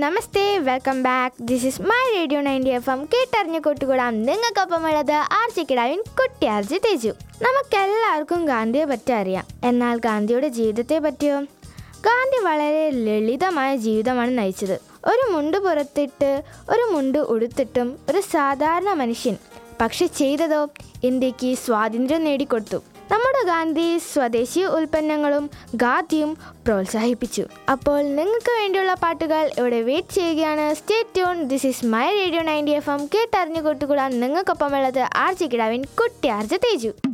namaste welcome back this is my radio ninety F M കേട്ടറിഞ്ഞ് കൊട്ടുകൂടാം നിങ്ങൾക്കൊപ്പമുള്ളത് R J കിടാവിൻ കുട്ടി ആർജി തേജു നമുക്കെല്ലാവർക്കും ഗാന്ധിയെ പറ്റി അറിയാം എന്നാൽ ഗാന്ധിയുടെ ജീവിതത്തെ പറ്റിയോ ഗാന്ധി വളരെ ലളിതമായ ജീവിതമാണ് നയിച്ചത് ഒരു മുണ്ട് പുറത്തിട്ട് ഒരു മുണ്ട് ഉടുത്തിട്ടും ഒരു സാധാരണ മനുഷ്യൻ പക്ഷെ ചെയ്തതോ ഇന്ത്യക്ക് സ്വാതന്ത്ര്യം നേടിക്കൊടുത്തു നമ്മുടെ ഗാന്ധി സ്വദേശി ഉൽപ്പന്നങ്ങളും ഖാദിയും പ്രോത്സാഹിപ്പിച്ചു അപ്പോൾ നിങ്ങൾക്ക് വേണ്ടിയുള്ള പാട്ടുകൾ ഇവിടെ വെയിറ്റ് ചെയ്യുകയാണ് stay tuned this is my radio ninety F M കേട്ടറിഞ്ഞു കൊട്ടുകൂടാൻ നിങ്ങൾക്കൊപ്പമുള്ളത് ആർജി കിടാവിൻ കുട്ടി ആർജ തേജു